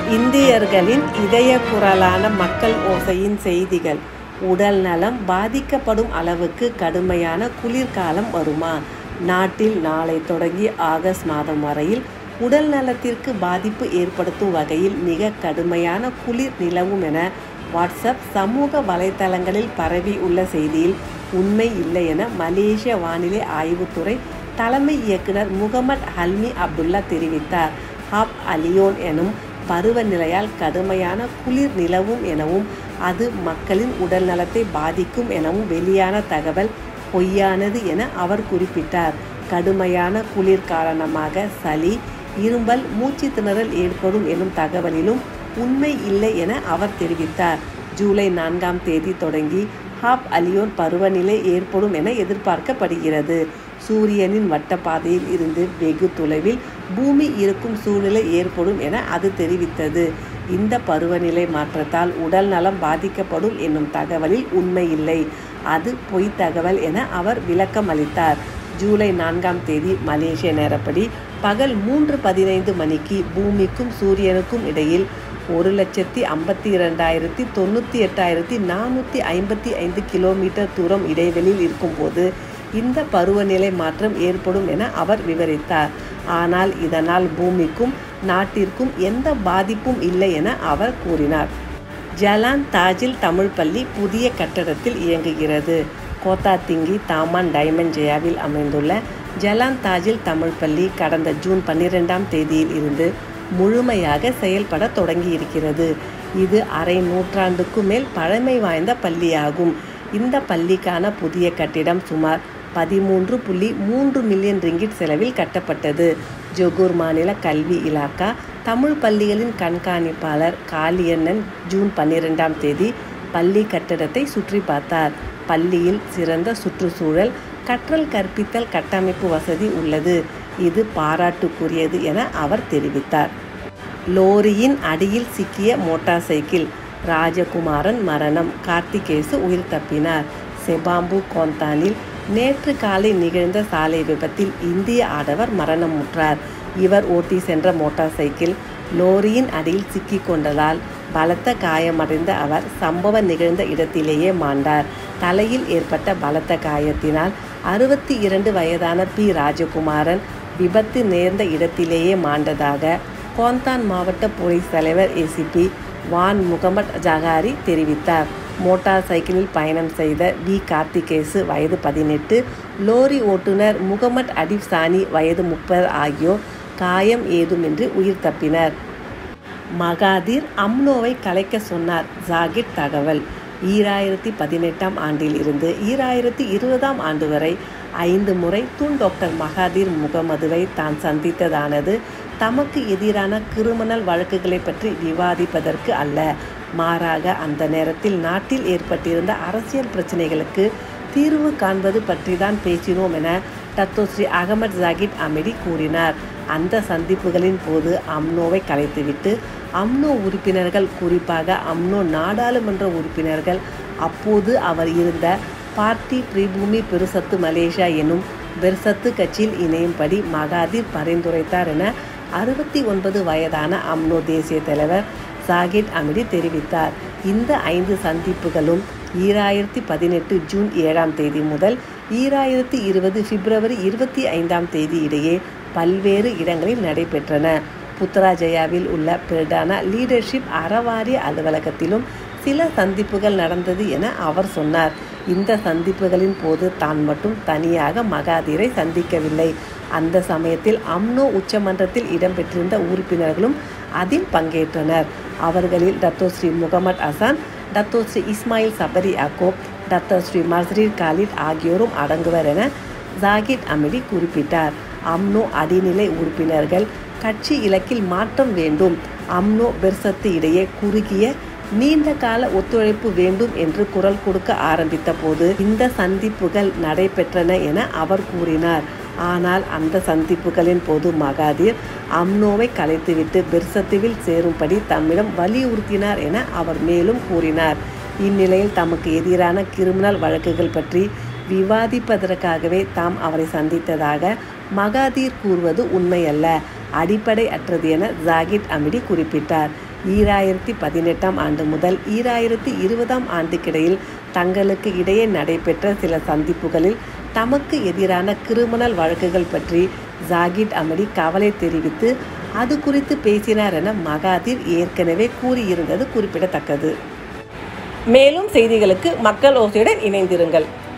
இந்தியர்களின் இதய குரலான மக்கள் ஓசையின் செய்திகள் உடல் நலம் பாதிக்கப்படும் அளவுக்கு கடுமையான குளிர்காலம் வருமா நாட்டில் நாளை தொடங்கி ஆகஸ்ட் மாதம் வரையில் உடல் நலத்திற்கு பாதிப்பு ஏற்படுத்தும் வகையில் மிக கடுமையான குளிர் நிலவும் என வாட்ஸ்அப் சமூக வலைதளங்களில் பரவி உள்ள செய்தியில் உண்மை இல்லை என மலேசிய வானிலை ஆய்வுத்துறை தலைமை இயக்குனர் முகமது ஹல்மி அப்துல்லா தெரிவித்தார் ஹாப் அலியோன் எனும் பருவநிலையால் கடுமையான குளிர் நிலவும் எனவும் அது மக்களின் உடல் நலத்தை பாதிக்கும் எனவும் வெளியான தகவல் பொய்யானது என அவர் குறிப்பிட்டார் கடுமையான குளிர் காரணமாக சளி இரும்பல் மூச்சு திணறல் ஏற்படும் எனும் தகவலிலும் உண்மை இல்லை என அவர் தெரிவித்தார் ஜூலை நான்காம் தேதி தொடங்கி ஹாப் அலியோன் பருவநிலை ஏற்படும் என எதிர்பார்க்கப்படுகிறது சூரியனின் வட்டப்பாதையில் இருந்து வெகு தொலைவில் பூமி இருக்கும் சூழ்நிலை ஏற்படும் என அது தெரிவித்தது இந்த பருவநிலை மாற்றத்தால் உடல் நலம் பாதிக்கப்படும் என்னும் தகவலில் உண்மை இல்லை அது பொய் தகவல் என அவர் விளக்கம் அளித்தார் ஜூலை நான்காம் தேதி மலேசிய நேரப்படி பகல் மூன்று பதினைந்து மணிக்கு பூமிக்கும் சூரியனுக்கும் இடையில் ஒரு லட்சத்தி ஐம்பத்தி இரண்டாயிரத்தி தொண்ணூற்றி எட்டாயிரத்தி நானூற்றி ஐம்பத்தி ஐந்து கிலோமீட்டர் தூரம் இடைவெளியில் இருக்கும்போது இந்த பருவநிலை மாற்றம் ஏற்படும் என அவர் விவரித்தார் ஆனால் இதனால் பூமிக்கும் நாட்டிற்கும் எந்த பாதிப்பும் இல்லை என அவர் கூறினார் ஜலான் தாஜில் தமிழ் பள்ளி புதிய கட்டடத்தில் இயங்குகிறது கோத்தாத்திங்கி தாமான் டைமண்ட் ஜெயாவில் அமைந்துள்ள ஜலான் தாஜில் தமிழ் பள்ளி கடந்த ஜூன் பன்னிரெண்டாம் தேதியில் இருந்து முழுமையாக செயல்பட தொடங்கியிருக்கிறது இது அரை நூற்றாண்டுக்கு மேல் பழமை வாய்ந்த பள்ளியாகும் இந்த பள்ளிக்கான புதிய கட்டிடம் சுமார் பதிமூன்று புள்ளி மூன்று மில்லியன் ரிங்கிட் செலவில் கட்டப்பட்டது ஜொகூர் மாநில கல்வி இலாக்கா தமிழ் பள்ளிகளின் கண்காணிப்பாளர் காளியண்ணன் ஜூன் பன்னிரெண்டாம் தேதி பள்ளி கட்டடத்தை சுற்றி பார்த்தார் பள்ளியில் சிறந்த சுற்றுச்சூழல் கற்றல் கற்பித்தல் கட்டமைப்பு வசதி உள்ளது இது பாராட்டுக்குரியது என அவர் தெரிவித்தார் லோரியின் அடியில் சிக்கிய மோட்டார் சைக்கிள் ராஜகுமாரன் மரணம் கார்த்திகேசு உயிர் தப்பினார் செபாம்பு கோந்தானில் நேற்று காலை நிகழ்ந்த சாலை விபத்தில் இந்திய ஆடவர் மரணமுற்றார் இவர் ஓட்டி சென்ற மோட்டார் சைக்கிள் லோரியின் அடியில் சிக்கிக் கொண்டதால் பலத்த காயமடைந்த அவர் சம்பவ நிகழ்ந்த இடத்திலேயே மாண்டார் தலையில் ஏற்பட்ட பலத்த காயத்தினால் அறுபத்தி இரண்டு வயதான பி ராஜகுமாரன் விபத்து நேர்ந்த இடத்திலேயே மாண்டதாக கோந்தான் மாவட்ட போலீஸ் தலைவர் ஏசிபி வான் முகமது ஜகாரி தெரிவித்தார் மோட்டார் சைக்கிளில் பயணம் செய்த வி கார்த்திகேசு வயது பதினெட்டு லோரி ஓட்டுநர் முகமது அடிப் சானி வயது முப்பது ஆகியோர் காயம் ஏதுமின்றி உயிர் தப்பினர் மகாதீர் அம்னோவை கலைக்க சொன்னார் ஜாகிர் தகவல் ஈராயிரத்தி பதினெட்டாம் ஆண்டில் இருந்து ஈராயிரத்தி இருபதாம் ஆண்டு வரை ஐந்து முறை தூண் டாக்டர் மகாதீர் முகமதுவை தான் சந்தித்ததானது தமக்கு எதிரான கிரிமினல் வழக்குகளை பற்றி விவாதிப்பதற்கு அல்ல மாறாக அந்த நேரத்தில் நாட்டில் ஏற்பட்டிருந்த அரசியல் பிரச்சனைகளுக்கு தீர்வு காண்பது பற்றி தான் பேசினோம் என Datuk Seri Ahmad Zahid Hamidi கூறினார் அந்த சந்திப்புகளின் போது அம்னோவை கலைத்துவிட்டு அம்னோ உறுப்பினர்கள் குறிப்பாக அம்னோ நாடாளுமன்ற உறுப்பினர்கள் அப்போது அவர் இருந்த பார்ட்டி பிரிபூமி பெருசத்து மலேசியா எனும் பெர்சத்து கட்சியில் இணையும்படி மகாதீர் பரிந்துரைத்தார் என அறுபத்தி ஒன்பது வயதான அம்னோ தேசிய தலைவர் சாகிட் அமிடி தெரிவித்தார் இந்த ஐந்து சந்திப்புகளும் ஈராயிரத்தி பதினெட்டு ஜூன் ஏழாம் தேதி முதல் ஈராயிரத்தி இருபது பிப்ரவரி இருபத்தி ஐந்தாம் தேதி இடையே பல்வேறு இடங்களில் நடைபெற்றன புத்ராஜயாவில் உள்ள பிரடான லீடர்ஷிப் அறவாரிய அலுவலகத்திலும் சில சந்திப்புகள் நடந்தது என அவர் சொன்னார் இந்த சந்திப்புகளின் போது தான் மட்டும் தனியாக மகாதீரை சந்திக்கவில்லை அந்த சமயத்தில் அம்னோ உச்சமன்றத்தில் இடம்பெற்றிருந்த உறுப்பினர்களும் அதில் பங்கேற்றனர் அவர்களில் Datuk Seri Mohamad Hasan Datuk Seri Ismail Sabri Yaakob Datuk Seri Mahdzir Khalid ஆகியோரும் அடங்குவர் என ஜாகித் அமிடி குறிப்பிட்டார் அம்னோ அடிநிலை உறுப்பினர்கள் கட்சி இலக்கில் மாற்றம் வேண்டும் அம்னோ பெர்சத்து இடையே குறுகிய நீண்ட கால ஒத்துழைப்பு வேண்டும் என்று குரல் கொடுக்க ஆரம்பித்த போது இந்த சந்திப்புகள் நடைபெற்றன என அவர் கூறினார் ஆனால் அந்த சந்திப்புகளின் போது மகாதீர் அம்னோவை கலைத்துவிட்டு பெர்சத்துவில் சேரும்படி தம்மிடம் வலியுறுத்தினார் என அவர் மேலும் கூறினார் இந்நிலையில் தமக்கு எதிரான கிரிமினல் வழக்குகள் பற்றி விவாதிப்பதற்காகவே தாம் அவரை சந்தித்ததாக மகாதீர் கூறுவது உண்மையல்ல அடிப்படை அற்றது என ஜாகித் அமிடி குறிப்பிட்டார் ஈராயிரத்தி பதினெட்டாம் ஆண்டு முதல் ஈராயிரத்தி இருபதாம் ஆண்டுக்கிடையில் தங்களுக்கு இடையே நடைபெற்ற சில சந்திப்புகளில் தமக்கு எதிரான கிரிமினல் வழக்குகள் பற்றி ஜாகிட் அமடி கவலை தெரிவித்து அது குறித்து பேசினார் என மகாதீர் ஏற்கனவே கூறியிருந்தது குறிப்பிடத்தக்கது மேலும் செய்திகளுக்கு மக்கள் ஓசையுடன் இணைந்திருங்கள்